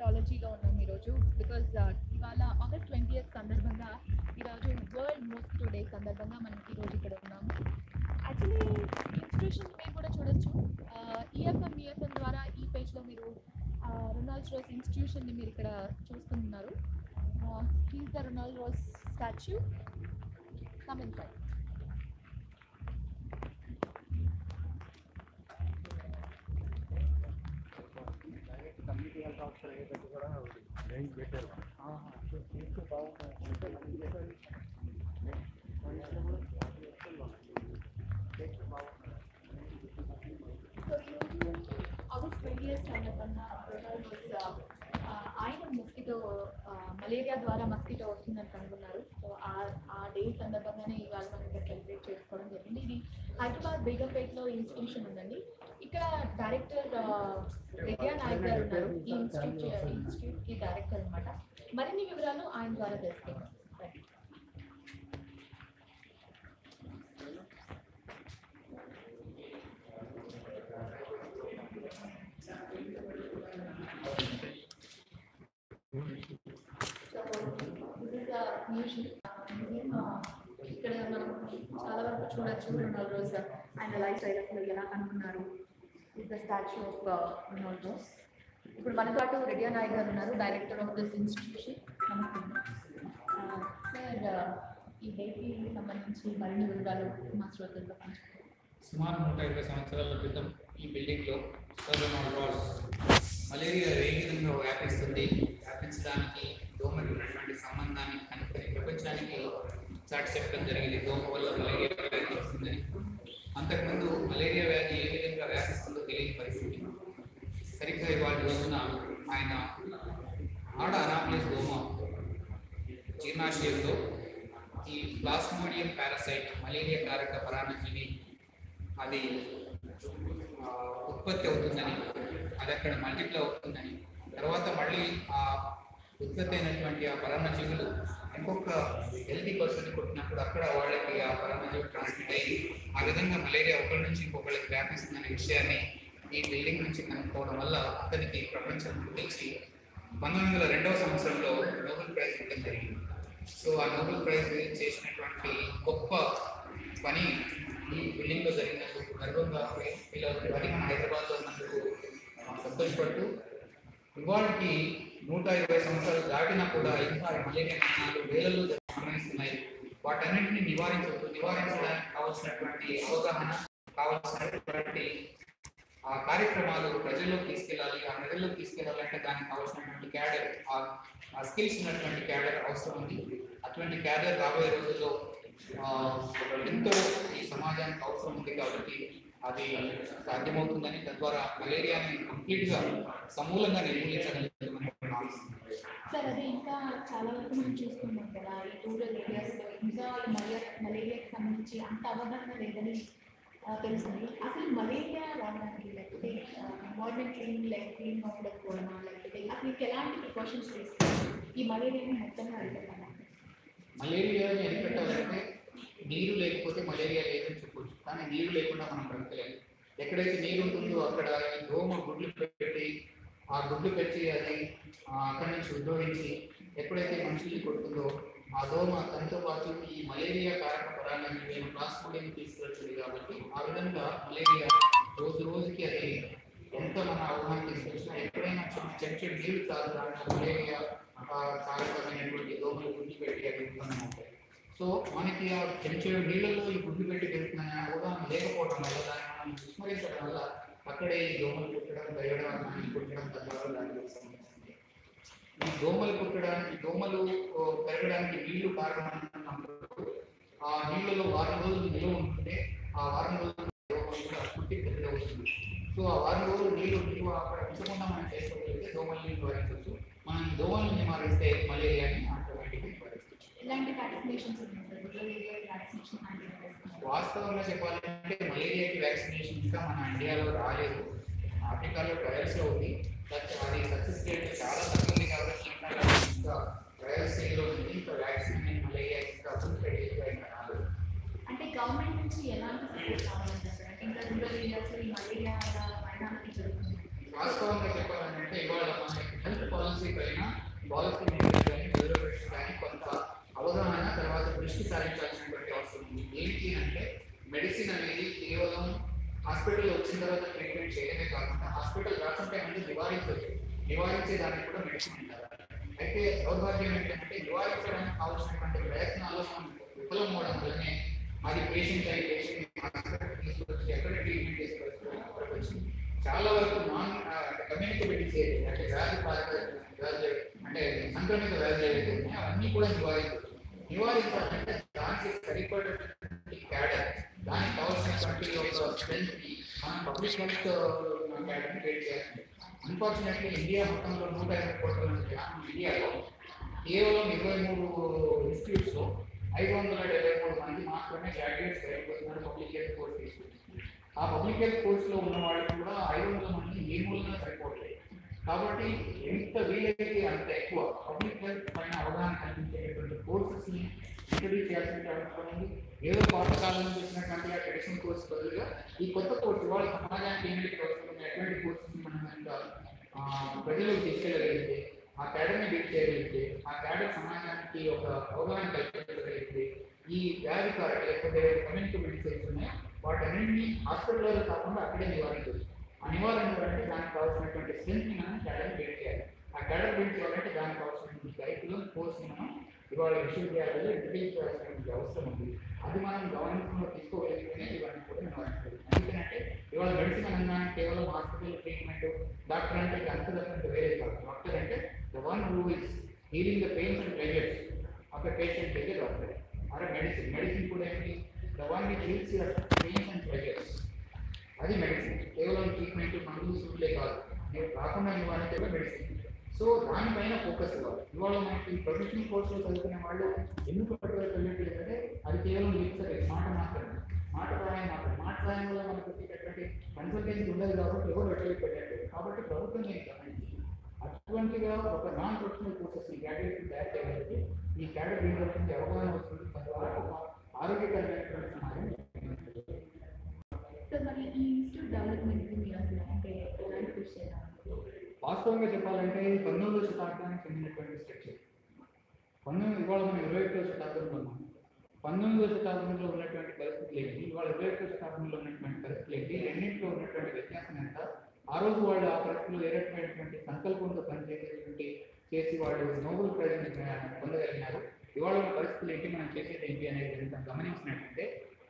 మెథడాలజీలో ఉన్నాం ఈరోజు బికాజ్ ఇవాళ ఆగస్ట్ ట్వంటీ సందర్భంగా ఈరోజు వరల్డ్ మోస్కిటో డే సందర్భంగా మనం ఈరోజు ఇక్కడ ఉన్నాం యాక్చువల్లీ ఇన్స్టిట్యూషన్ మీరు కూడా చూడొచ్చు ఈఎఫ్ఎం ఈఎఫ్ఎం ద్వారా ఈ పేజ్లో మీరు రొనాల్డ్ రోస్ ఇన్స్టిట్యూషన్ని మీరు ఇక్కడ చూస్తున్నారు here's the Ronald Ross statue come inside community health officer అయ్యేటట్టు కూడా రేంజ్ పెట్టారు చేస్తే బాగుంటుంది అంటే మనకి చేసేది చేస్తే బాగుంటుంది సో ఈరోజు ఆగస్ట్ ట్వంటీ ఇయర్స్ సందర్భంగా రొనాల్డ్ రోస్ ఆ, ఆయన మస్కిటో మలేరియా ద్వారా మస్కిటో వస్తుందని కనుగొన్నారు సో ఆ ఆ డే సందర్భంగానే ఇవాళ మనం ఇక్కడ సెలబ్రేట్ చేసుకోవడం జరిగింది ఇది హైదరాబాద్ బేగంపేటలో ఇన్స్టిట్యూషన్ ఉందండి ఇక్కడ డైరెక్టర్ విద్యా నాయక్ గారు ఉన్నారు ఈ ఇన్స్టిట్యూట్ ఇన్స్టిట్యూట్ కి డైరెక్టర్ అనమాట మరిన్ని వివరాలు ఆయన ద్వారా తెలుసుకుందాం రండి. So this is museum museum ఇక్కడ మనం చాలా వరకు చూడొచ్చు రొనాల్డ్ రోజ్ ఆయన లైఫ్ స్టైల్ అసలు ఎలా కనుక్కున్నారు is the statue of Ronald Ross ఇప్పుడు మన పాటు రెడియా నాయక్ గారు ఉన్నారు డైరెక్టర్ ఆఫ్ దిస్ ఇన్స్టిట్యూషన్ నమస్తే సార్ ఈ డేకి సంబంధించి మరిన్ని వివరాలు మా శ్రోతలతో పంచుకోండి సుమారు నూట ఇరవై సంవత్సరాల క్రితం ఈ బిల్డింగ్లో సర్వనాల్ రాస్ మలేరియా ఏ విధంగా వ్యాపిస్తుంది వ్యాపించడానికి దోమలు ఉన్నటువంటి సంబంధాన్ని కనుక్కొని ప్రపంచానికి చాటి చెప్పడం జరిగింది దోమ వల్ల మలేరియా వ్యాధి వస్తుందని అంతకుముందు మలేరియా వ్యాధి ఏ విధంగా వ్యాపిస్తుందో తెలియని పరిస్థితి సరిగ్గా ఇవాళ రోజున ఆయన ఆడ అనాప్లిస్ దోమ జీర్ణాశయంలో ఈ ప్లాస్మోడియం పారాసైట్ మలేరియా కారక పరాన్నజీవి అది ఆ, ఉత్పత్తి అవుతుందని అది అక్కడ మల్టిప్లై అవుతుందని తర్వాత మళ్ళీ ఆ ఉత్పత్తి అయినటువంటి ఆ పరమజీవులు ఇంకొక హెల్తీ పర్సన్ కొట్టినప్పుడు అక్కడ వాళ్ళకి ఆ పరమజీవి ట్రాన్స్మిట్ అయ్యి ఆ విధంగా మలేరియా ఒకరి నుంచి ఇంకొకరికి వ్యాపిస్తుందనే విషయాన్ని ఈ బిల్డింగ్ నుంచి కనుక్కోవడం వల్ల అతనికి ప్రపంచం గురించి పంతొమ్మిది వందల రెండవ సంవత్సరంలో నోబెల్ ప్రైజ్ ఇవ్వడం జరిగింది సో ఆ నోబెల్ ప్రైజ్ చేసినటువంటి గొప్ప పని ఈ బిల్డింగ్ లో జరిగినందుకు గర్వంగా ఫీల్ అవుతుంది అది మన హైదరాబాద్ లో ఉన్నందుకు ఆ, సంతోషపడుతూ ఇవాళకి నూట ఇరవై సంవత్సరాలు దాటినా కూడా ఇంకా ఈ మలేరియా మరణాలు వేలలో గమనిస్తున్నాయి వాటన్నింటినీ నివారించవచ్చు నివారించడానికి కావాల్సినటువంటి అవగాహన కావాల్సినటువంటి ఆ కార్యక్రమాలు ప్రజల్లోకి తీసుకెళ్ళాలి ఆ ప్రజల్లోకి తీసుకెళ్ళాలంటే దానికి కావాల్సినటువంటి క్యాడర్ ఆ స్కిల్స్ ఉన్నటువంటి క్యాడర్ అవసరం ఉంది అటువంటి క్యాడర్ రాబోయే రోజుల్లో ఆ, ఎంతో ఈ సమాజానికి అవసరం ఉంది కాబట్టి అది సాధ్యమవుతుందని తద్వారా మలేరియాని కంప్లీట్ గా సమూలంగా నిర్మూలించగలుగుతుందని భావిస్తున్నాను సార్ అదే ఇంకా చాలా వరకు మనం చూస్తున్నాం కదా ఈ రూరల్ ఏరియాస్లో ఇంకా ఈ మలేరియా మలేరియాకి సంబంధించి అంత అవగాహన లేదని ఆ, తెలుస్తుంది అసలు మలేరియా రావడానికి లేకపోతే ఎన్వైర్మెంట్ క్లీన్ లేక క్లీన్ ఉండకపోవడమా లేకపోతే అసలు ఇంకా ఎలాంటి ప్రికాషన్స్ తీసుకోవాలి ఈ మలేరియాని మొత్తంగా అరికట్టాలి మలేరియాని అరికట్టాలంటే నీరు లేకపోతే మలేరియా లేదని చెప్పొచ్చు కానీ నీరు లేకుండా మనం బ్రతకలేము ఎక్కడైతే నీరు ఉంటుందో అక్కడ ఈ దోమ గుడ్లు పెట్టి ఆ గుడ్లు పెట్టి అది ఆ, అక్కడి నుంచి ఉద్భవించి ఎప్పుడైతే మనుషుల్ని కొడుతుందో ఆ దోమ తనతో పాటు ఈ మలేరియా కారక పరాలని మేము ప్లాస్మోడియం తీసుకెళ్తుంది కాబట్టి ఆ విధంగా మలేరియా రోజు రోజుకి అది ఎంత మన అవగాహన తీసుకొచ్చినా ఎక్కడైనా చిన్న చెట్టు చెట్టు నీళ్లు చాలు దాంట్లో మలేరియా ఆ, కారకమైనటువంటి దోమలు గుడ్లు పెట్టి అవి ఉత్పన్నం అవుతాయి సో మనకి ఆ చెంచు నీళ్ళలో ఈ గుడ్లు పెట్టి పెడుతున్నాయి అవగాహన లేకపోవడం వల్ల దాన్ని మనం విస్మరించడం వల్ల అక్కడే ఈ దోమలు కుట్టడం పెరగడం మనం కుట్టడం తద్వారా దానికి సంబంధించింది ఈ దోమలు కుట్టడానికి దోమలు ఓ, పెరగడానికి నీళ్లు కారణం అంటున్నప్పుడు ఆ నీళ్ళలో వారం రోజులు నిల్వ ఉంటుంటే ఆ వారం రోజులు దోమలు కూడా కుట్టి పెద్దదవుతుంది సో ఆ వారం రోజులు నీళ్లు నిల్వ అక్కడ ఉంచకుండా మనం చేసుకోగలిగితే దోమల్ని నివారించవచ్చు మనం ఈ దోమల్ని నివారిస్తే మలేరియాని ఆటోమేటిక్గా నివారించవచ్చు ఎలాంటి వ్యాక్సినేషన్స్ ఉన్నాయి sir rural area vaccination handle చేస్తున్నారు వాస్తవంగా చెప్పాలంటే మలేరియాకి వ్యాక్సినేషన్ ఇంకా మన ఇండియాలో రాలేదు ఆఫ్రికాలో ట్రయల్స్ లో ఉంది బట్ అది సక్సెస్ రేట్ చాలా తక్కువ ఉంది కాబట్టి ఇంకా ఇంకా ట్రయల్స్ లో ఉంది ఇంకా వ్యాక్సిన్ మలేరియా ఇంకా అభివృద్ధి పెట్టేది ఇంకా రాలేదు అంటే గవర్నమెంట్ నుంచి ఎలాంటి సపోర్ట్ కావాలంటారు సార్ అంటే ఇంకా రూరల్ ఏరియాస్లో ఈ మలేరియా వల్ల పరిణామాలు జరుగుతుంది వాస్తవంగా చెప్పాలంటే ఇవాళ మన హెల్త్ హెల్త్ పాలసీ పైన పాలసీ మేకర్స్ కానీ డెవలపర్స్ కానీ కొంత అవగాహన తర్వాత దృష్టి సారించాల్సినటువంటి అవసరం ఉంది ఏంటి అంటే మెడిసిన్ అనేది కేవలం హాస్పిటల్ వచ్చిన తర్వాత ట్రీట్మెంట్ చేయడమే కాకుండా హాస్పిటల్ రాకుంటే అంటే నివారించవచ్చు నివారించే దానికి కూడా మెడిసిన్ ఉంటారు అయితే దౌర్భాగ్యం ఏంటంటే నివారించడానికి కావాల్సినటువంటి ప్రయత్నాలు మనం విఫలం అవడం వల్లనే అది పేషెంట్ అయి పేషెంట్ హాస్పిటల్ తీసుకొచ్చి ఎక్కడ ట్రీట్మెంట్ చేసుకోవచ్చు చాలా వరకు నాన్ కమ్యూనికేబిలిటీస్ ఏవి అంటే వ్యాధి కారక వ్యాధులు అంటే సంక్రమిత వ్యాధులు ఏవైతే ఉన్నాయో అవన్నీ కూడా నివారించవచ్చు నివారించాలంటే దానికి సరిపడేటువంటి క్యాడర్ దానికి కావాల్సినటువంటి ఒక స్ట్రెంత్ మనం పబ్లిక్ హెల్త్ క్యాడర్ని క్రియేట్ చేయాలి అన్ఫార్చునేట్లీ ఇండియా మొత్తంలో నూట ఇరవై కోట్ల మంది జనాభా ఇండియాలో కేవలం ఇరవై మూడు ఇన్స్టిట్యూట్స్లో ఐదు వందల డెబ్బై మూడు మంది మాత్రమే గ్రాడ్యుయేట్స్ అయిపోతున్నారు పబ్లిక్ హెల్త్ కోర్స్ తీసుకుంటున్నారు ఆ పబ్లిక్ హెల్త్ కోర్సులో ఉన్న వాళ్ళు కూడా ఐదు వందల మంది ఏ మూలంగా సరిపోవట్లేదు కాబట్టి ఎంత వీలైతే అంత ఎక్కువ పబ్లిక్ హెల్త్ పైన అవగాహన కల్పించేటటువంటి కోర్సెస్ ని ఇంట్రడ్యూస్ చేయాల్సిన అవసరం ఉంది ఏదో పాతకాలం నుంచి వచ్చినటువంటి ఆ ట్రెడిషనల్ కోర్స్ బదులుగా ఈ కొత్త కోర్సు వాళ్ళ సమాజానికి ఏమిటి అవసరం ఎటువంటి కోర్సెస్ మనం కనుక ఆ, ప్రజలకు తీసుకెళ్ళగలిగితే ఆ క్యాడర్ని బిల్డ్ చేయగలిగితే ఆ క్యాడర్ సమాజానికి ఒక అవగాహన కల్పించగలిగితే ఈ వ్యాధి కారక లేకపోతే కమ్యూనిటీ మెడిసిన్స్ ఉన్నాయి వాటన్నింటినీ హాస్పిటల్లో కాకుండా అక్కడే నివారించవచ్చు ఆ నివారణ అంటే దానికి కావాల్సినటువంటి స్ట్రెంత్ మనం క్యాడర్ బిల్డ్ చేయాలి ఆ క్యాడర్ బిల్డ్ చేయాలంటే దానికి కావాల్సినటువంటి కరికులం కోర్స్ మనం ఇవాళ విశ్వవిద్యాలయాల్లో ఇంట్రడ్యూస్ చేయాల్సినటువంటి అవసరం ఉంది అది మనం గవర్నమెంట్లో తీసుకోగలిగితేనే ఇవన్నీ కూడా నివారించగలం ఎందుకంటే ఇవాళ మెడిసిన్ అనగానే కేవలం హాస్పిటల్ ట్రీట్మెంట్ డాక్టర్ అంటే ఇక అంత తప్పంటే వేరే కాదు డాక్టర్ అంటే the one who is healing the pains and pressures of a patient అయితే డాక్టర్ అరే మెడిసిన్ మెడిసిన్ కూడా ఏంటి the one which heals your pains and pressures అది మెడిసిన్ కేవలం ట్రీట్మెంట్ మందులు సూట్లే కాదు నేను రాకుండా నివారించే మెడిసిన్ సో దానిపైన ఫోకస్ ఇవ్వాలి ఇవాళ మనకి ప్రొఫెషనల్ కోర్సులో చదువుకునే వాళ్ళు ఎందుకు పట్టుదల వెళ్ళట్లేదంటే అది కేవలం లిప్సరే మాట మాత్రమే మాట ప్రాయం మాత్రం మాట ప్రాయం వల్ల మనకు వచ్చేటటువంటి కన్సల్టెన్సీ ఉండదు కాబట్టి ఎవరు వెళ్ళలేదు పెట్టట్లేదు కాబట్టి ప్రభుత్వం దీన్ని గమనించి అటువంటిగా ఒక నాన్ ప్రొఫెషనల్ కోర్సెస్ ఈ గ్రాడ్యుయేట్ తయారు చేయగలిగితే ఈ క్యాడర్ దీని అవగాహన వస్తుంది తద్వారా ఒక ఆరోగ్యకరమైనటువంటి సమాజం సో మరి ఈ ఇన్స్టిట్యూట్ డెవలప్మెంట్ కి మీరు అసలు అంటే ఎలాంటి కృషి చేయాలి వాస్తవంగా చెప్పాలంటే పంతొమ్మిదవ శతాబ్దానికి చెందినటువంటి స్ట్రక్చర్ పంతొమ్మిది ఇవాళ మనం ఇరవై ఒకటో శతాబ్దంలో ఉన్నాం పంతొమ్మిదవ శతాబ్దంలో ఉన్నటువంటి పరిస్థితులు ఏంటి ఇవాళ ఇరవై ఒకటో శతాబ్దంలో ఉన్నటువంటి పరిస్థితులు ఏంటి రెండింటిలో ఉన్నటువంటి వ్యత్యాసం ఎంత ఆ రోజు వాళ్ళు ఆ పరిస్థితుల్లో ఏ రకమైనటువంటి సంకల్పంతో పనిచేసేటువంటి చేసి వాళ్ళు నోబెల్ ప్రైజ్ పొందగలిగినారు ఇవాళ ఉన్న పరిస్థితులు ఏంటి మనం చేసేది ఏంటి అనేది కనుక గమనించినట్లయితే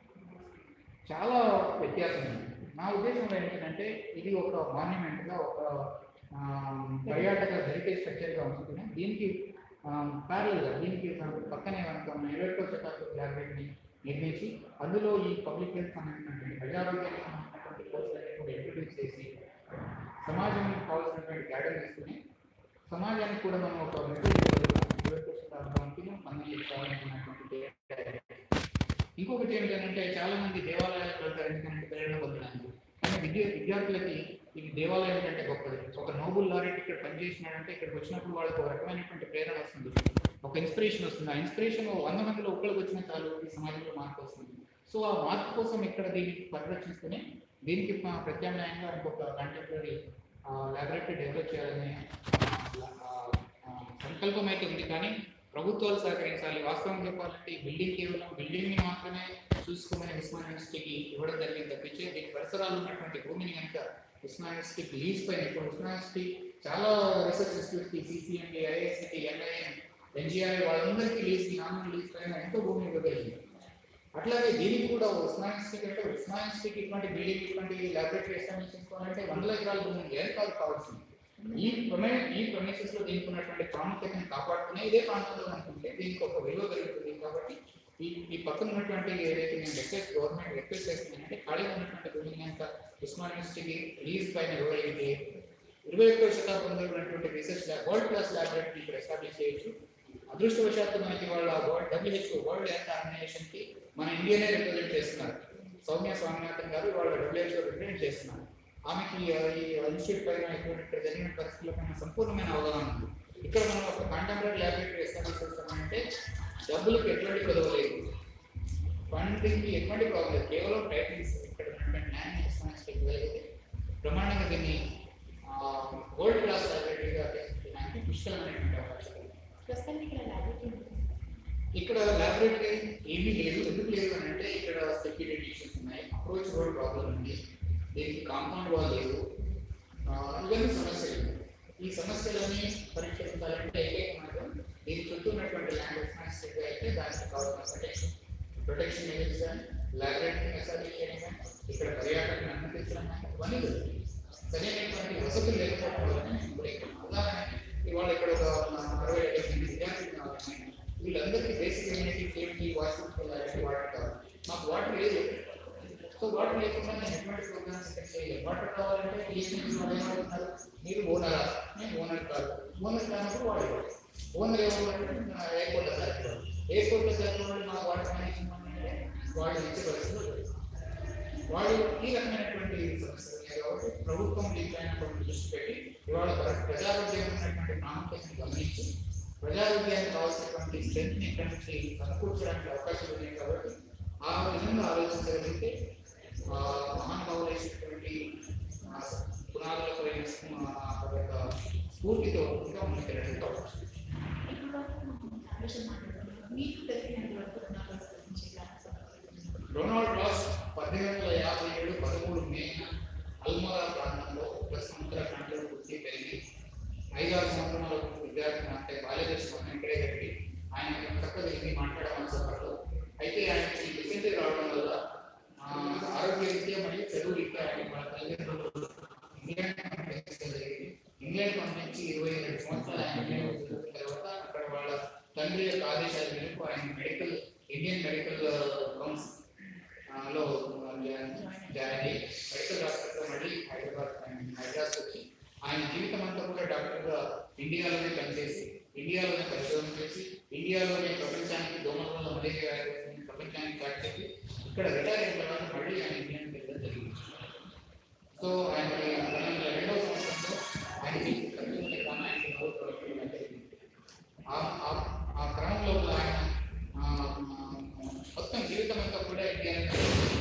చాలా వ్యత్యాసం ఉంది నా ఉద్దేశం ఏంటంటే ఇది ఒక మాన్యుమెంట్ గా ఒక ఆ, పర్యాటక హెరిటేజ్ స్ట్రక్చర్ గా ఉంటుంది దీనికి ప్యారల్ గా దీనికి పక్కనే కనుక మన ఇరవై శతాబ్దం గ్యాలరీని నిర్మించి అందులో ఈ పబ్లిక్ హెల్త్ సంబంధించినటువంటి ప్రజారోగ్యానికి సంబంధించినటువంటి కోర్సులన్నీ కూడా ఇంట్రడ్యూస్ చేసి సమాజానికి కావాల్సినటువంటి గైడెన్స్ తీసుకుని సమాజానికి కూడా మనం ఒక మెసేజ్ ఇరవై శతాబ్దానికి పంతొమ్మిది కావాలనుకున్నటువంటి ఇంకొకటి ఏంటంటే చాలా మంది దేవాలయాలకు వెళ్తారు ఎందుకంటే ప్రేరణ పొందడానికి కానీ విద్య విద్యార్థులకి ఇది దేవాలయం కంటే గొప్పది ఒక నోబుల్ లారెట్ ఇక్కడ పనిచేసినాడంటే ఇక్కడికి వచ్చినప్పుడు వాళ్ళకి ఒక రకమైనటువంటి ప్రేరణ వస్తుంది ఒక ఇన్స్పిరేషన్ వస్తుంది ఆ ఇన్స్పిరేషన్ వంద మందిలో ఒక్కరికి వచ్చిన చాలు ఈ సమాజంలో మార్పు వస్తుంది సో ఆ మార్పు కోసం ఇక్కడ దీన్ని పరిరక్షిస్తూనే దీనికి ప- ప్రత్యామ్నాయంగా ఇంకొక కంటెంపరీ లాబొరేటరీ డెవలప్ చేయాలనే ఆ, ఆ, సంకల్పం అయితే ఉంది కానీ ప్రభుత్వాలు సహకరించాలి వాస్తవం చెప్పాలంటే ఈ బిల్డింగ్ కేవలం బిల్డింగ్ ని మాత్రమే చూసుకోమని ఉస్మాన్ యూనివర్సిటీకి ఇవ్వడం జరిగింది తప్పించి దీని పరిసరాలు ఉన్నటువంటి భూమిని కనుక ఉస్మాన్ యూనివర్సిటీకి లీజ్ పైన ఇప్పుడు ఉస్మాన్ యూనివర్సిటీ చాలా రీసెర్చ్ ఇన్స్టిట్యూట్ కి సిసిఎండి ఐఐఎస్సి ఎన్ఐఎం ఎన్జిఐ వాళ్ళందరికీ లీజ్ నామినల్ లీజ్ పైన ఎంతో భూమిని ఇవ్వగలిగింది అట్లాగే దీనికి కూడా ఉస్మాన్ యూనివర్సిటీకి అంటే ఉస్మాన్ యూనివర్సిటీకి ఇటువంటి బిల్డింగ్ ఇటువంటి లాబొరేటరీ ఎస్టాబ్లిష్ చేసుకోవాలంటే వందల ఎకరాల భూమి ఏం కాదు కావాల్సింది ఈ ప్రమే ఈ ప్రమేసెస్ లో దీనికి ఉన్నటువంటి ప్రాముఖ్యతను కాపాడుకునే ఇదే ప్రాంతంలో అనుకుంటే దీనికి ఒక విలువ పెరుగుతుంది కాబట్టి ఈ ఈ పక్కన ఉన్నటువంటి ఏదైతే నేను రిక్వెస్ట్ గవర్నమెంట్ రిక్వెస్ట్ చేస్తున్నానంటే ఖాళీగా ఉన్నటువంటి భూమిని కనుక ఉస్మాన్ యూనివర్సిటీకి లీజ్ పైన ఇవ్వగలిగితే ఇరవై ఒకటో శతాబ్దంలో ఉన్నటువంటి research lab world class laboratory ఇక్కడ ఎస్టాబ్లిష్ చేయొచ్చు అదృష్టవశాత్తు మనకి వాళ్ళ world WHO world health organization కి మన ఇండియానే రిప్రజెంట్ చేస్తున్నారు సౌమ్య స్వామినాథన్ గారు వాళ్ళ డబ్ల్యూహెచ్ఓ రిప్రజెంట్ చేస్తున్నారు ఆమెకి ఆ, ఈ ఇన్స్టిట్యూట్ పైన ఇటువంటి ఇక్కడ జరిగిన పరిస్థితుల పైన సంపూర్ణమైన అవగాహన ఉంది ఇక్కడ మనం ఒక కాంటెంపరీ ల్యాబొరేటరీ ఎస్టాబ్లిష్ చేస్తామంటే డబ్బులకు ఎటువంటి కొదవలేదు ఫండింగ్ కి ఎటువంటి ప్రాబ్లం లేదు కేవలం టైటిల్స్ ఇక్కడ ఉన్నటువంటి ల్యాండ్ ఎక్స్పాన్షన్ ఇవ్వగలిగితే ప్రమాణంగా దీన్ని వరల్డ్ క్లాస్ లైబ్రరీగా పుష్కలమైనటువంటి అవకాశాలు ప్రస్తుతానికి ఇక్కడ లాబొరేటరీ ఇక్కడ లాబొరేటరీ ఏమీ లేదు ఎందుకు లేదు అని అంటే ఇక్కడ సెక్యూరిటీ ఇష్యూస్ ఉన్నాయి అప్రోచ్ రోడ్ ప్రాబ్లం ఉంది దీనికి కాంపౌండ్ వాల్ లేదు ఆ, ఇవన్నీ సమస్యలు ఈ సమస్యలని పరిష్కరించాలంటే ఏకైక మార్గం దీని చుట్టూ ఉన్నటువంటి ల్యాండ్ రెస్పాన్సిబిలిటీ అయితే దానికి కావాల్సిన ప్రొటెక్షన్ ప్రొటెక్షన్ మెజర్స్ కానీ లాబొరేటరీని ఎస్టాబ్లిష్ చేయడం కానీ ఇక్కడ పర్యాటకులను అనుమతించడం కానీ ఇవన్నీ జరుగుతాయి సరైనటువంటి వసతులు లేకపోవడం వల్ల నేను కూడా ఇక్కడ ఉదాహరణకి ఇవాళ ఇక్కడ ఒక ఆ, అరవై ఐదు మంది విద్యార్థులు కావాలి వీళ్ళందరికీ బేసిక్ కమ్యూనిటీస్ ఏంటి వాటర్ అలాంటి వాటర్ కావాలి మాకు వాటర్ లేదు సో వాటర్ లేకుండా నేను ఎటువంటి ప్రోగ్రామ్స్ ఇక్కడ చేయలేదు వాటర్ కావాలంటే టీఎస్ఎంసీ వాళ్ళు ఏమవుతున్నారు మీరు ఓనరా నేను ఓనర్ కాదు ఓనర్ కానప్పుడు వాడు ఓనర్ ఏమంటే ఎయిర్పోర్ట్ అథారిటీ ఎయిర్పోర్ట్ అథారిటీ వాళ్ళు మా వాటర్ మేనేజ్మెంట్ అంటే వాళ్ళు ఇచ్చే పరిస్థితులు లేదు. వాళ్ళు ఈ రకమైనటువంటి సమస్యలు ఉన్నాయి కాబట్టి ప్రభుత్వం దీనిపైనటువంటి దృష్టి పెట్టి ఇవాళ ప్ర- ప్రజారోగ్యం ఉన్నటువంటి ప్రాముఖ్యతను గమనించి ప్రజారోగ్యానికి కావాల్సినటువంటి స్ట్రెంత్ ఇక్కడ నుంచి సమకూర్చడానికి అవకాశాలు ఉన్నాయి కాబట్టి ఆ విధంగా ఆలోచించగలిగితే ఆ, మహానుభావులు వేసినటువంటి ఆ, పునాదులపై ఆ యొక్క స్ఫూర్తితో ఇంకా ముందుకెళ్ళడానికి అవకాశం ఉంది. ఇప్పుడు ఆలోచన మాట్లాడుతున్నాం మీకు తెలిసినంత వరకు రుణాలు గురించి కానీ డొనాల్డ్ రాస్ పద్దెనిమిది వందల యాభై ఏడు పదమూడు మే అల్మోరా ప్రాంతంలో ఒక సముద్ర ప్రాంతంలో పుట్టి పెరిగి ఐదారు సంవత్సరాల విద్యార్థి అంటే బాల్యదర్శనం ఇక్కడే కట్టి ఆయన చక్కగా హిందీ మాట్లాడడం సభలో అయితే ఆయనకి డిసెంటరీ రావడం వల్ల ఆ, ఆరోగ్య రీత్యా మరియు చదువు రీత్యా ఆయన వాళ్ళ తల్లిదండ్రులు ఇంగ్లాండ్ పంపించడం జరిగింది ఇంగ్లాండ్ పంపించి ఇరవై రెండు సంవత్సరాలు ఆయన ఇంగ్లాండ్ చదివిన తర్వాత అక్కడ వాళ్ళ తండ్రి యొక్క ఆదేశాల మేరకు ఆయన మెడికల్ ఇండియన్ మెడికల్ కౌన్సిల్ ఆ, లో జాయిన్ జాయిన్ అయ్యి మెడికల్ హాస్పిటల్ మళ్ళీ హైదరాబాద్ హైదరాబాద్ వచ్చి ఆయన జీవితం అంతా కూడా డాక్టర్గా ఇండియాలోనే పనిచేసి ఇండియాలోనే పరిశోధన చేసి ఇండియాలోనే ప్రపంచానికి దోమల వల్ల మలేరియా వ్యాధి ప్రపంచానికి చాటి చెప్పి ఇక్కడ రిటైర్ అయిన తర్వాత మళ్ళీ ఆయన ఇండియాకి వెళ్ళడం జరిగింది సో ఆయన తన రెండవ సంవత్సరంలో ఆయనకి ఖర్చు లేకుండా ఆయనకి నవ్వు ప్రవర్తన జరిగింది ఆ- ఆ- ఆ క్రమంలో ఆయన ఆ, ఆ, మొత్తం జీవితం అంతా కూడా ఇండియాలో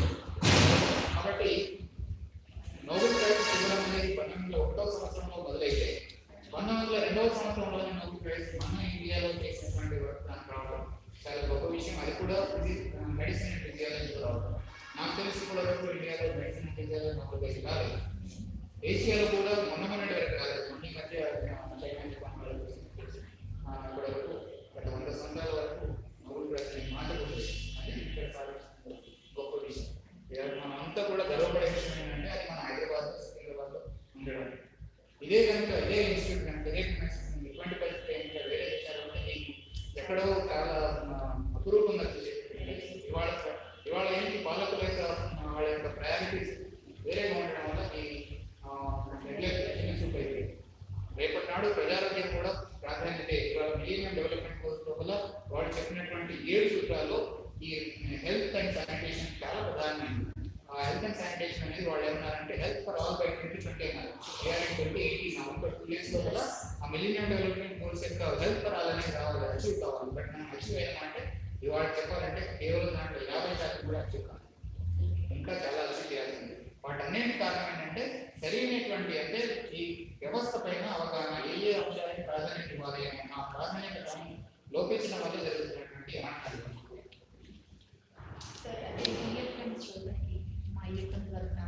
కాబట్టి నోబెల్ ప్రైజ్ ఇవ్వడం అనేది పంతొమ్మిది వందల ఒకటో సంవత్సరంలో మొదలైతే పంతొమ్మిది వందల రెండవ సంవత్సరంలో నోబెల్ ప్రైజ్ మన ఇండియాలో చేసినటువంటి వర్క్ దానికి రావడం చాలా గొప్ప విషయం అది కూడా ఇది మెడిసిన్ అండ్ ఫిజియాలజీలో రావడం నాకు తెలిసి కూడా వరకు ఇండియాలో medicine and physiology Nobel prize రాలేదు ఏషియాలో కూడా మొన్న మొన్నటి వరకు రాలేదు మొన్న ఈ మధ్య చైనా జపాన్ వాళ్ళు ఆ, ఇక్కడ వరకు గత వంద సంవత్సరాల వరకు నోబెల్ ప్రైజ్ అనే మాట కూడా లేదు. అది ఇక్కడ సాధించిన గొప్ప విషయం ఇవాళ మనం అంతా కూడా గర్వపడే విషయం ఏంటంటే అది మన హైదరాబాద్ సికింద్రాబాద్ లో ఉండడం ఇదే కనుక ఇదే ఇన్స్టిట్యూట్ కనుక ఇదే కనుక ఇటువంటి పరిస్థితి ఏంటంటే వేరే దేశాలు ఉంటే దీన్ని ఎక్కడో చాలా ఆ, అపురూపంగా చూసేది ఇవాళ ఇవాళ ఏంటి పాలకుల యొక్క ఆ, వాళ్ళ యొక్క ప్రయారిటీస్ వేరేగా ఉండడం వల్ల ఈ నెగ్లెక్ట్ చిన్న చూపు అయిపోయింది రేపటి నాడు ప్రజారోగ్యం కూడా ప్రాధాన్యత ఇవాళ మిలీనియం డెవలప్మెంట్ గోల్స్ లోపల వాళ్ళు చెప్పినటువంటి ఏడు సూత్రాల్లో ఈ హెల్త్ అండ్ శానిటేషన్ చాలా ప్రధానమైనది ఆ హెల్త్ అండ్ శానిటేషన్ అనేది వాళ్ళు ఏమన్నారంటే health for all by twenty twenty అన్నారు ఏఆర్ఎన్ twenty eighty November two years లో కూడా ఆ మిలీనియం డెవలప్మెంట్ గోల్స్ యొక్క హెల్త్ ఫర్ ఆల్ అనేది రావాలి అచీవ్ కావాలి బట్ మనం అచీవ్ అయ్యామంటే ఇవాళ చెప్పాలంటే కేవలం దాంట్లో యాభై శాతం కూడా అచీవ్ కావాలి ఇంకా చాలా అభివృద్ధి చేయాల్సింది వాటన్నిటి కారణం ఏంటంటే సరైనటువంటి అంటే ఈ వ్యవస్థ పైన అవగాహన ఏ ఏ అంశాలకి ప్రాధాన్యత ఇవ్వాలి అనే ఆ ప్రాధాన్యత క్రమం లోపించడం వల్ల జరుగుతున్నటువంటి అనార్థాలు సార్ అదే ఇండియన్ ఫ్రెండ్స్ చూడండి మా యూత్ వరకు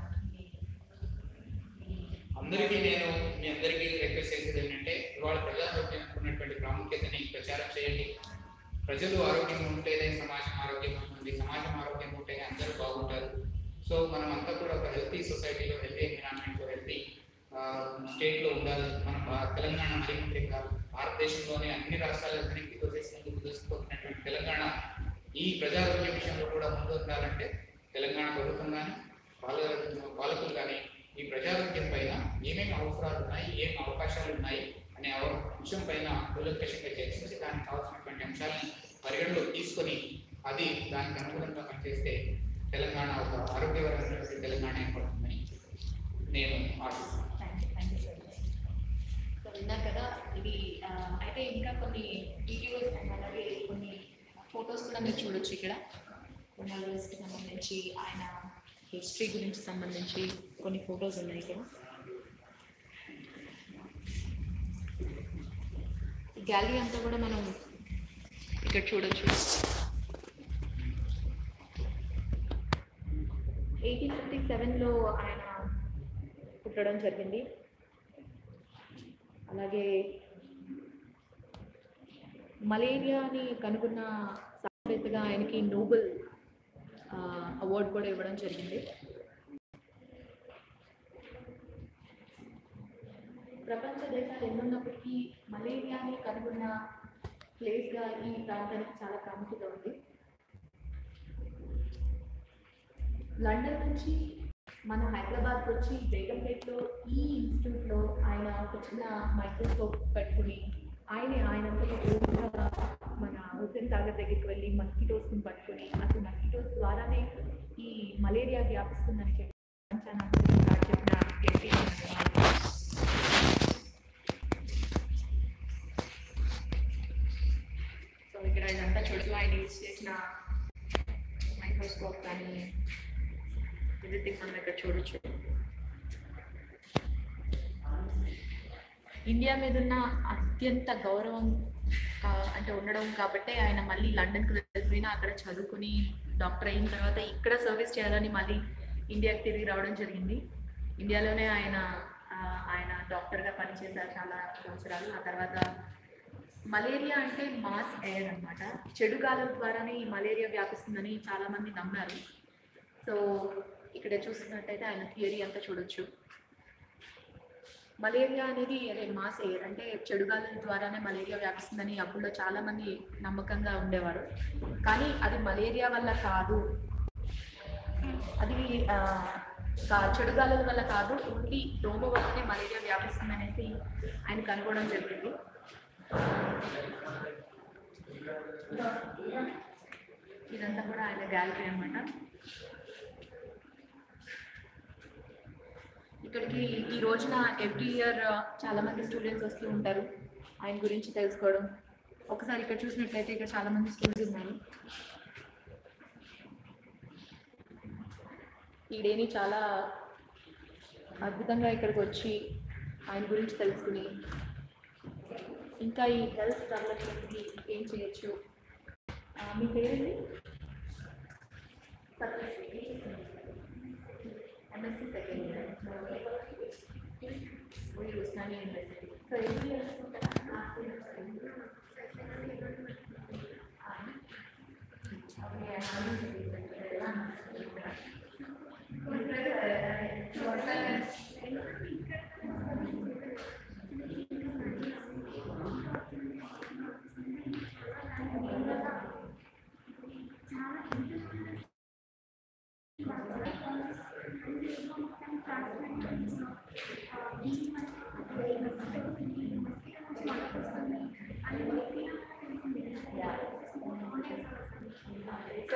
అందరికీ నేను మీ అందరికీ రిక్వెస్ట్ చేసేది ఏంటంటే ఇవాళ ప్రజారోగ్యం ఉన్నటువంటి ప్రాముఖ్యతని ప్రచారం చేయండి ప్రజలు ఆరోగ్యంగా ఉంటేనే సమాజం ఆరోగ్యంగా ఉంటుంది సమాజం ఆరోగ్యంగా ఉంటేనే అందరూ బాగుంటారు సో మనం అంతా కూడా ఒక హెల్తీ సొసైటీలో హెల్తీ ఎన్విరాన్మెంట్లో హెల్తీ స్టేట్లో ఉండాలి మన భా- తెలంగాణ మరి ముఖ్యంగా భారతదేశంలోనే అన్ని రాష్ట్రాల వెనక్కి తోసేసినందుకు దూసుకుపోతున్నటువంటి తెలంగాణ ఈ ప్రజారోగ్య విషయంలో కూడా ముందు ఉండాలంటే తెలంగాణ ప్రభుత్వం కానీ పాల పాలకులు కానీ ఈ ప్రజారోగ్యం పైన ఏమేమి అవసరాలు ఉన్నాయి ఏం అవకాశాలు ఉన్నాయి అనే అవ- అంశం పైన కూలంకషంగా చర్చించి దానికి కావాల్సినటువంటి అంశాలను పరిగణలోకి తీసుకొని అది దానికి అనుగుణంగా పనిచేస్తే తెలంగాణ ఒక ఆరోగ్యకరమైనటువంటి తెలంగాణ ఏర్పడుతుందని నేను ఆశిస్తున్నాను thank you thank you sir so విన్నారు కదా ఇది ఆ, అయితే ఇంకా కొన్ని వీడియోస్ అండ్ అలాగే కొన్ని ఫొటోస్ కూడా మీరు చూడొచ్చు ఇక్కడ కి సంబంధించి ఆయన హిస్టరీ గురించి సంబంధించి కొన్ని ఫొటోస్ ఉన్నాయి ఇక్కడ గ్యాలరీ అంతా కూడా మనం ఇక్కడ చూడొచ్చు ఎయిటీన్ ఫిఫ్టీ సెవెన్లో ఆయన పుట్టడం జరిగింది అలాగే మలేరియాని కనుగొన్న శాస్త్రవేత్తగా ఆయనకి నోబెల్ అవార్డు కూడా ఇవ్వడం జరిగింది ప్రపంచ దేశాలు ఎన్నున్నప్పటికీ మలేరియాని కనుగొన్న ప్లేస్గా ఈ ప్రాంతానికి చాలా ప్రాముఖ్యత ఉంది లండన్ నుంచి మన హైదరాబాద్కి వచ్చి బేగంపేటలో ఈ ఇన్స్టిట్యూట్లో ఆయన ఒక చిన్న మైక్రోస్కోప్ పెట్టుకుని ఆయన ఆయనంతటా ఓన్గా మన హుసేన్ సాగర్ దగ్గరికి వెళ్ళి మస్కిటోస్ని పట్టుకుని అసలు మస్కిటోస్ ద్వారానే ఈ మలేరియా వ్యాపిస్తుందని చెప్పి ప్రపంచానికి చాటి చెప్పిన వ్యక్తి ఆయన. సో ఇక్కడ ఇదంతా చూడదు ఆయన యూజ్ చేసిన మైక్రోస్కోప్ కానీ ఎవ్రీథింగ్ మనం ఇక్కడ చూడొచ్చు ఇండియా మీద ఉన్న అత్యంత గౌరవం ఆ, అంటే ఉండడం కాబట్టి ఆయన మళ్ళీ లండన్కి వెళ్ళిపోయినా అక్కడ చదువుకుని డాక్టర్ అయిన తర్వాత ఇక్కడ సర్వీస్ చేయాలని మళ్ళీ ఇండియాకి తిరిగి రావడం జరిగింది ఇండియాలోనే ఆయన ఆ, ఆయన డాక్టర్గా పనిచేశారు చాలా సంవత్సరాలు ఆ తర్వాత మలేరియా అంటే మాస్ ఎయిర్ అన్నమాట చెడు గాలుల ద్వారానే ఈ మలేరియా వ్యాపిస్తుందని చాలా మంది నమ్మారు సో ఇక్కడ చూస్తున్నట్టయితే ఆయన థియరీ అంతా చూడొచ్చు మలేరియా అనేది అదే మాస్ ఎయిర్ అంటే చెడు గాలుల ద్వారానే మలేరియా వ్యాపిస్తుందని అప్పుల్లో చాలా మంది నమ్మకంగా ఉండేవారు కానీ అది మలేరియా వల్ల కాదు అది ఆ, కా- చెడు గాలుల వల్ల కాదు ఓన్లీ దోమ వల్లనే మలేరియా వ్యాపిస్తుంది అనేసి ఆయన కనుగొనడం జరిగింది ఇదంతా కూడా ఆయన గ్యాలరీ అన్నమాట ఇక్కడికి ఈ రోజున ఎవ్రీ ఇయర్ చాలా మంది స్టూడెంట్స్ వస్తూ ఉంటారు ఆయన గురించి తెలుసుకోవడం ఒకసారి ఇక్కడ చూసినట్లయితే ఇక్కడ చాలా మంది స్టూడెంట్స్ ఉన్నారు ఈ డేని చాలా అద్భుతంగా ఇక్కడికి వచ్చి ఆయన గురించి తెలుసుకుని ఇంకా ఈ హెల్త్ డెవలప్మెంట్కి ఏం చేయొచ్చు ఆ, మీ పేరేంటి MSc second year Osmania university so ఎన్ని ఇయర్స్ సో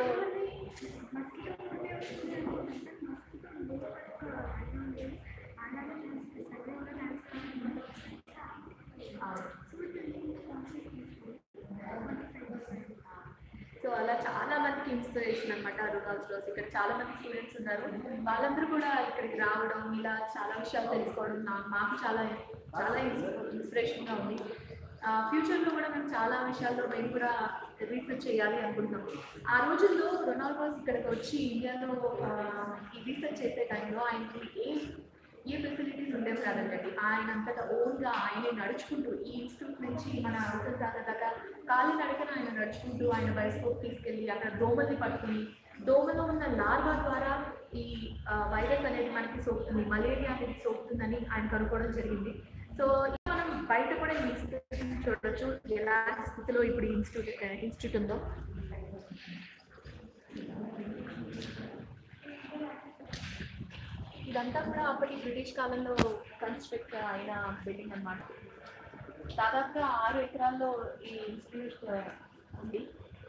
సో అలా చాలా మందికి ఇన్స్పిరేషన్ అనమాట రూరల్స్ లో ఇక్కడ చాలా మంది స్టూడెంట్స్ ఉన్నారు వాళ్ళందరూ కూడా ఇక్కడికి రావడం ఇలా చాలా విషయాలు తెలుసుకోవడం నా- మాకు చాలా చాలా ఇన్స్పిరేషన్ గా ఉంది ఫ్యూచర్ లో కూడా మేము చాలా విషయాల్లో మేము కూడా రీసెర్చ్ చేయాలి అనుకుంటున్నాం ఆ రోజుల్లో రొనాల్డోస్ ఇక్కడికి వచ్చి ఇండియాలో ఆ, ఈ రీసెర్చ్ చేసే టైంలో ఆయనకి ఏ ఏ ఫెసిలిటీస్ ఉండేవి కాదండి ఆయన అంతటా ఓన్గా ఆయనే నడుచుకుంటూ ఈ ఇన్స్టిట్యూట్ నుంచి మన అవసరం దాకా దాకా కాలి నడకన ఆయన నడుచుకుంటూ ఆయన బయోస్కోప్ తీసుకెళ్ళి అక్కడ దోమల్ని పట్టుకుని దోమలో ఉన్న లార్వా ద్వారా ఈ ఆ, వైరస్ అనేది మనకి సోకుతుంది మలేరియా అనేది సోకుతుందని ఆయన కనుక్కోవడం జరిగింది సో ఇది మనం బయట కూడా ఈ ఇన్స్టిట్యూట్ చూడొచ్చు ఎలాంటి స్థితిలో ఇప్పుడు ఈ ఇన్స్టిట్యూట్ ఇన్స్టిట్యూట్ ఉందో ఇదంతా కూడా అప్పటి బ్రిటిష్ కాలంలో కన్స్ట్రక్ట్ అయిన బిల్డింగ్ అన్నమాట దాదాపుగా ఆరు ఎకరాల్లో ఈ ఇన్స్టిట్యూట్ ఉంది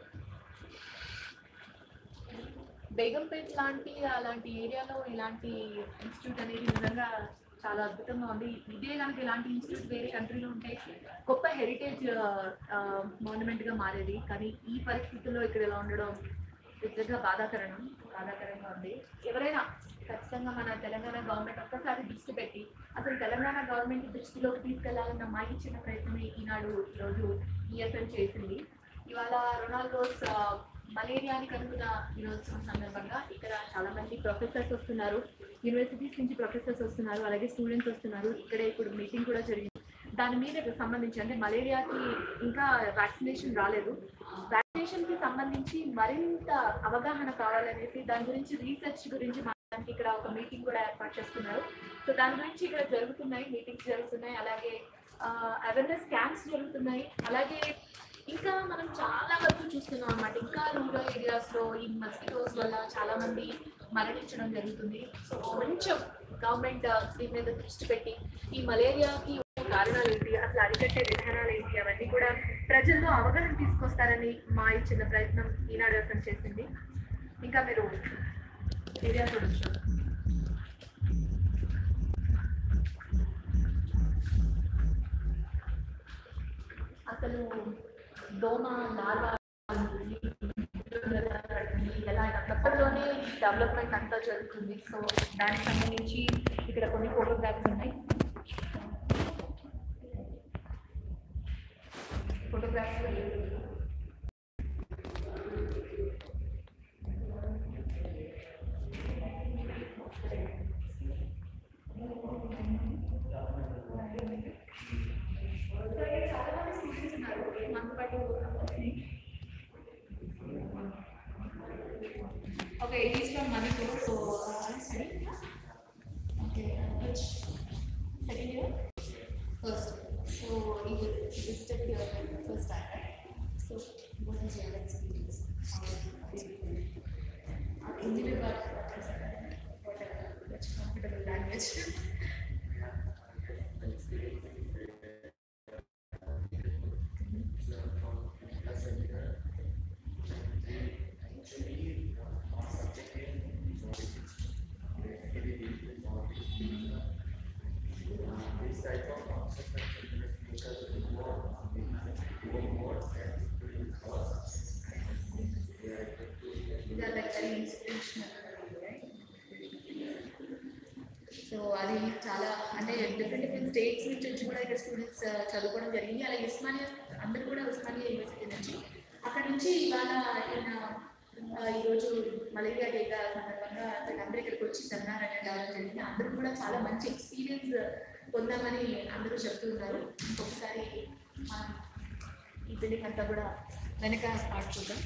బేగంపేట్ లాంటి అలాంటి ఏరియాలో ఇలాంటి ఇన్స్టిట్యూట్ అనేది నిజంగా చాలా అద్భుతంగా ఉంది ఇదే కనుక ఇలాంటి ఇన్స్టిట్యూట్ వేరే కంట్రీలో ఉంటే గొప్ప హెరిటేజ్ మాన్యుమెంట్ గా మారేది కానీ ఈ పరిస్థితుల్లో ఇక్కడ ఇలా ఉండడం నిజంగా బాధాకరణం బాధాకరంగా ఉంది ఎవరైనా ఖచ్చితంగా మన తెలంగాణ గవర్నమెంట్ ఒక్కసారి దృష్టి పెట్టి అసలు తెలంగాణ గవర్నమెంట్ దృష్టిలోకి తీసుకెళ్లాలన్న మా ఇచ్చిన ప్రయత్నమే ఈనాడు ఈరోజు ఈఎఫ్ఎం చేసింది ఇవాళ రొనాల్డోస్ ఆ, మలేరియాని కనుక్కున్న దినోత్సవం సందర్భంగా ఇక్కడ చాలా మంది ప్రొఫెసర్స్ వస్తున్నారు యూనివర్సిటీస్ నుంచి ప్రొఫెసర్స్ వస్తున్నారు అలాగే స్టూడెంట్స్ వస్తున్నారు ఇక్కడ ఇప్పుడు మీటింగ్ కూడా జరిగింది దాని మీద సంబంధించి అంటే మలేరియాకి ఇంకా వ్యాక్సినేషన్ రాలేదు వ్యాక్సినేషన్ కి సంబంధించి మరింత అవగాహన కావాలనేసి దాని గురించి రీసెర్చ్ గురించి మనకి ఇక్కడ ఒక మీటింగ్ కూడా ఏర్పాటు చేస్తున్నారు సో దాని గురించి ఇక్కడ జరుగుతున్నాయి మీటింగ్స్ జరుగుతున్నాయి అలాగే అవేర్నెస్ క్యాంప్స్ జరుగుతున్నాయి అలాగే ఇంకా మనం చాలా వరకు చూస్తున్నాం అన్నమాట ఇంకా రూరల్ ఏరియాస్ లో ఈ మస్కిటోస్ వల్ల చాలా మంది మరణించడం జరుగుతుంది సో కొంచెం గవర్నమెంట్ దీని మీద దృష్టి పెట్టి ఈ మలేరియాకి ఉన్న కారణాలు ఏంటి అసలు అరికట్టే విధానాలు ఏంటి అవన్నీ కూడా ప్రజల్లో అవగాహన తీసుకొస్తారని మా ఈ చిన్న ప్రయత్నం ఈనాడు వ్యక్తం చేసింది ఇంకా మీరు ఏరియా చూడొచ్చు అసలు దోమ లార్వా ఎలా అప్పట్లోనే డెవలప్మెంట్ అంతా జరుగుతుంది సో దానికి సంబంధించి ఇక్కడ కొన్ని ఫోటోగ్రాఫ్స్ ఉన్నాయి ఫోటోగ్రాఫ్స్ చాలా మంది స్టూడెంట్స్ ఉన్నారు మనతో పాటు Okay, it is from Manipur, so uh, I'm studying. Okay, which second year? First. So you visited here the first time, right? So what is your experience? Uh, Hindi में बात whatever, which comfortable language. They are like very inspirational, right? So అది చాలా అంటే different different states నుంచి వచ్చి కూడా ఇక్కడ students చదువుకోవడం జరిగింది అలాగే ఉస్మానియా అందరూ కూడా ఉస్మానియా యూనివర్సిటీ నుంచి అక్కడ నుంచి ఇవాళ ఈయన ఆ, ఈరోజు మలేరియా డేటా సందర్భంగా అందరూ ఇక్కడికి వచ్చి సెమినార్ అటెండ్ అవ్వడం జరిగింది అందరూ కూడా చాలా మంచి ఎక్స్పీరియన్స్ పొందామని అందరూ చెప్తూ ఉన్నారు ఇంకొకసారి మనం ఈ బిల్డింగ్ అంతా కూడా వెనక ఆడుకుందాం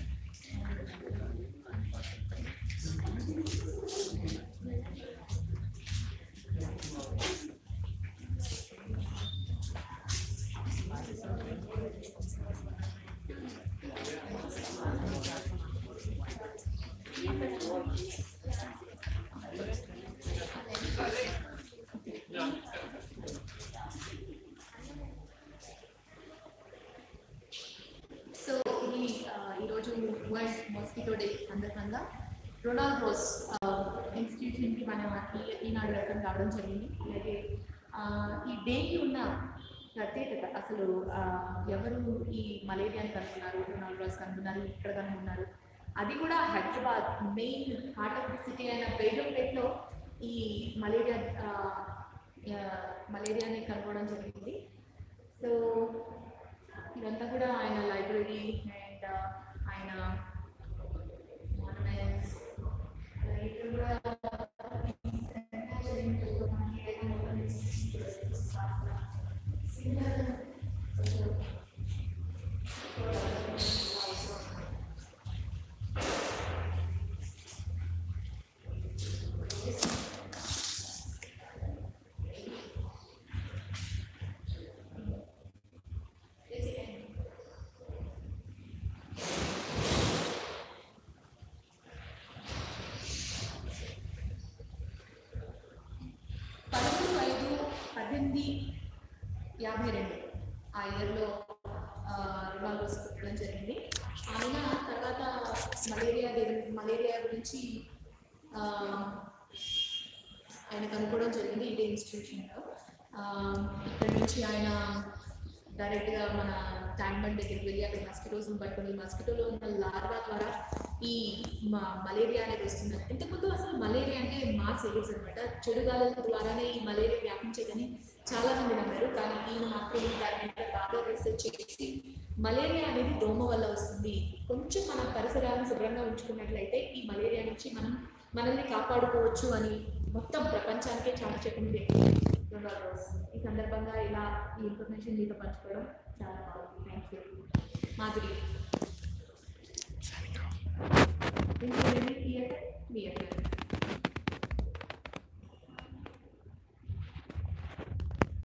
సో ఇది ఆ, ఈరోజు వరల్డ్ మస్కిటో డే సందర్భంగా రొనాల్డ్ రోస్ ఇన్స్టిట్యూషన్కి మన ఈ- ఈనాడు రకం రావడం జరిగింది అలాగే ఆ, ఈ డేకి ఉన్న ప్రత్యేకత అసలు ఆ, ఎవరు ఈ మలేరియాని కనుక్కున్నారు రొనాల్డ్ రోస్ కనుక్కున్నారు ఇక్కడ కనుక్కున్నారు అది కూడా Hyderabad main heart of the city అయిన బేగంపేటలో ఈ మలేరియా ఆ, ఆ, మలేరియాని కనుక్కోవడం జరిగింది సో ఇదంతా కూడా ఆయన లైబ్రరీ అండ్ ఆయన monuments, అలాగే ఇక్కడ కూడా పదమూడు ఐదు పద్దెనిమిది యాభై రెండు ఆ ఇయర్లో రొనాల్డోస్ పుట్టడం జరిగింది ఆయన తర్వాత మలేరియా దగ్గర- మలేరియా గురించి ఆ, ఆయన కనుక్కోవడం జరిగింది ఇదే ఇన్స్టిట్యూషన్లో ఇక్కడ నుంచి ఆయన డైరెక్ట్గా మన ట్యాంక్ బండ్ దగ్గరికి వెళ్ళి అక్కడ మస్కిటోస్ని పట్టుకొని మస్కిటోలో ఉన్న లార్వా ద్వారా ఈ మ- మలేరియా అనేది వస్తుందని ఇంతకుముందు అసలు మలేరియా అంటే మాస్ ఎయిడ్స్ అనమాట చెడుగాలుల ద్వారానే ఈ మలేరియా వ్యాపించేదని చాలా మంది నమ్మారు కానీ ఈయన మాత్రం దాని మీద బాగా రీసెర్చ్ చేసి మలేరియా అనేది దోమ వల్ల వస్తుంది కొంచెం మన పరిసరాలను శుభ్రంగా ఉంచుకున్నట్లయితే ఈ మలేరియా నుంచి మనం మనల్ని కాపాడుకోవచ్చు అని మొత్తం ప్రపంచానికే చాటి చెప్పిన వ్యక్తి రొనాల్డ్ రోస్ ఈ సందర్భంగా ఇలా ఈ ఇన్ఫర్మేషన్ మీతో పంచుకోవడం చాలా బాగుంది థ్యాంక్ యూ మాధురి ఇంకేమి మీ అక్కడ మీ అక్కడ